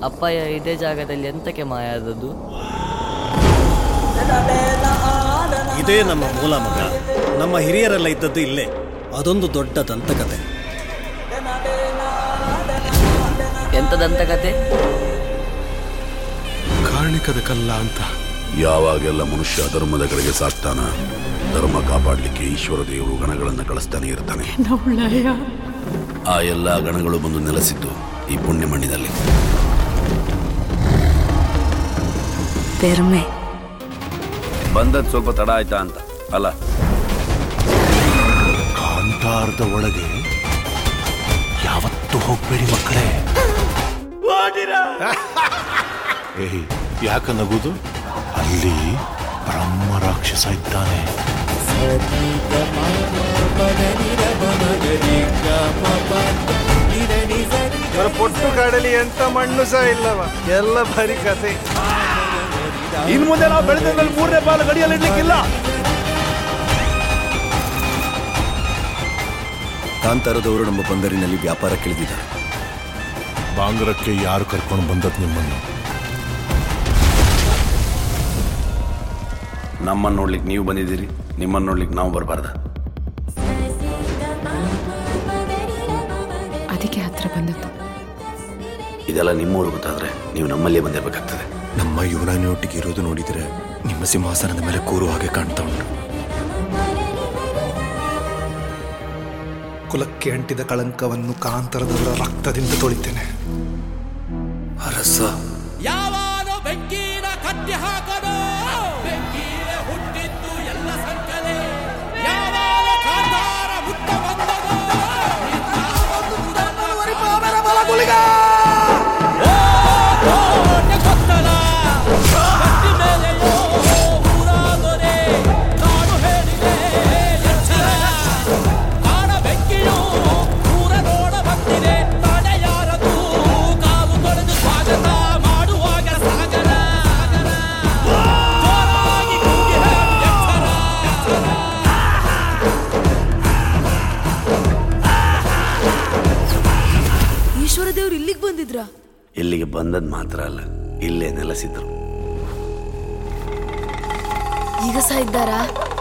ಅಪ್ಪಯ್ಯ ಇದೇ ಜಾಗದಲ್ಲಿ ಎಂತಕ್ಕೆ ಮಾಯ ಆದದ್ದು ಇದೇ ನಮ್ಮ ಮೂಲ ಮಗ ನಮ್ಮ ಹಿರಿಯರೆಲ್ಲ ಇದ್ದದ್ದು ಇಲ್ಲೇ ಅದೊಂದು ದೊಡ್ಡ ದಂತಕತೆ ಎಂತ ದಂತಕತೆ ಕಾರ್ಣಿಕದ ಕಲ್ಲ ಅಂತ ಯಾವಾಗೆಲ್ಲ ಮನುಷ್ಯ ಧರ್ಮದ ಕಡೆಗೆ ಸಾಕ್ತಾನ ಧರ್ಮ ಕಾಪಾಡಲಿಕ್ಕೆ ಈಶ್ವರ ದೇವರು ಗಣಗಳನ್ನು ಕಳಿಸ್ತಾನೆ ಇರ್ತಾನೆ ಆ ಎಲ್ಲ ಗಣಗಳು ಬಂದು ನೆಲೆಸಿದ್ದು ಈ ಪುಣ್ಯ ಮಣ್ಣಿನಲ್ಲಿ ಪೆರ್ಮೆ ಬಂದದ್ ಸ್ವಲ್ಪ ತಡ ಆಯ್ತಾ ಅಂತ ಅಲ್ಲ ಕಾಂತಾರದ ಒಳಗೆ ಯಾವತ್ತೂ ಹೋಗ್ಬೇಡಿ ಮಕ್ಕಳೇ ಏಯ್ ಯಾಕ ನಗುದು ಅಲ್ಲಿ ಬ್ರಹ್ಮ ರಾಕ್ಷಸ ಇದ್ದಾನೆ ಪೊಟ್ಟು ಕಾಡಲಿ ಎಂತ ಮಣ್ಣು ಸಹ ಇಲ್ಲವ ಎಲ್ಲ ಬರೀ ಕತೆ ಇನ್ ಮುಂದೆ ನಾವು ಬೆಳೆದಲ್ಲಿ ಮೂರನೇ ಬಾಲ್ ಗಡಿಯಲ್ಲಿ ಇಡ್ಲಿಕ್ಕಿಲ್ಲ ಕಾಂತಾರದವರು ನಮ್ಮ ಬಂದರಿನಲ್ಲಿ ವ್ಯಾಪಾರಕ್ಕಿಳಿದಿದ್ದಾರೆ ಬಾಂಗ್ರಕ್ಕೆ ಯಾರು ಕರ್ಕೊಂಡು ಬಂದದ್ ನಿಮ್ಮನ್ನು ನಮ್ಮನ್ನು ನೋಡ್ಲಿಕ್ಕೆ ನೀವು ಬಂದಿದ್ದೀರಿ ನಿಮ್ಮನ್ನು ನೋಡ್ಲಿಕ್ಕೆ ನಾವು ಬರಬಾರ್ದ ಅದಕ್ಕೆ ಹತ್ರ ಬಂದದ್ದು ಇದೆಲ್ಲ ನಿಮ್ಮೂರು ಗೊತ್ತಾದ್ರೆ ನೀವು ನಮ್ಮಲ್ಲೇ ಬಂದಿರ್ಬೇಕಾಗ್ತದೆ ನಮ್ಮ ಯುವರಾಣಿಯೊಟ್ಟಿಗೆ ಇರೋದು ನೋಡಿದರೆ ನಿಮ್ಮ ಸಿಂಹಾಸನದ ಮೇಲೆ ಕೂರುವ ಹಾಗೆ ಕಾಣ್ತಾ ಉಂಟು ಕುಲಕ್ಕೆ ಅಂಟಿದ ಕಳಂಕವನ್ನು ಕಾಂತರದವರ ರಕ್ತದಿಂದ ತೊಳಿತೇನೆ ಅರಸ ಯಾವಾನು ಬೆಂಕಿನ ಕಟ್ಟಿ ಹಾಕದು ಬೆಂಕಿನ ಹುಟ್ಟಿದ್ದು ಎಲ್ಲ ಸಂಕಲೆ ಯಾವಾಗ ಕಾಂತಾರ ಹುಟ್ಟ ಬಂದದು ಗೊತ್ತಲ ಕಟ್ಟಿ ಮೇಲೆಯೋ ಊರಾದೊರೆ ನಾನು ಹೇಳಿದೆ ಎಚ್ಚರ ಕಾಡ ಬೆಂಕಿಯು ಊರ ನೋಡ ಬಂದಿದೆ ತಡೆಯಾರದು ಕಾವು ತೊಳೆದು ಸ್ವಾಗತ ಮಾಡುವಾಗ ಸಾಗರ ಜೋರಾಗಿ ಕೂಗಿ ಹೇಳು ಎಚ್ಚರ ಈಶ್ವರ ದೇವ್ರು ಇಲ್ಲಿಗೆ ಬಂದಿದ್ರ ಇಲ್ಲಿಗೆ ಬಂದದ್ ಮಾತ್ರ ಅಲ್ಲ ಇಲ್ಲೇ ನೆಲೆಸಿದ್ರು ಈಗ ಸಹ ಇದ್ದಾರಾ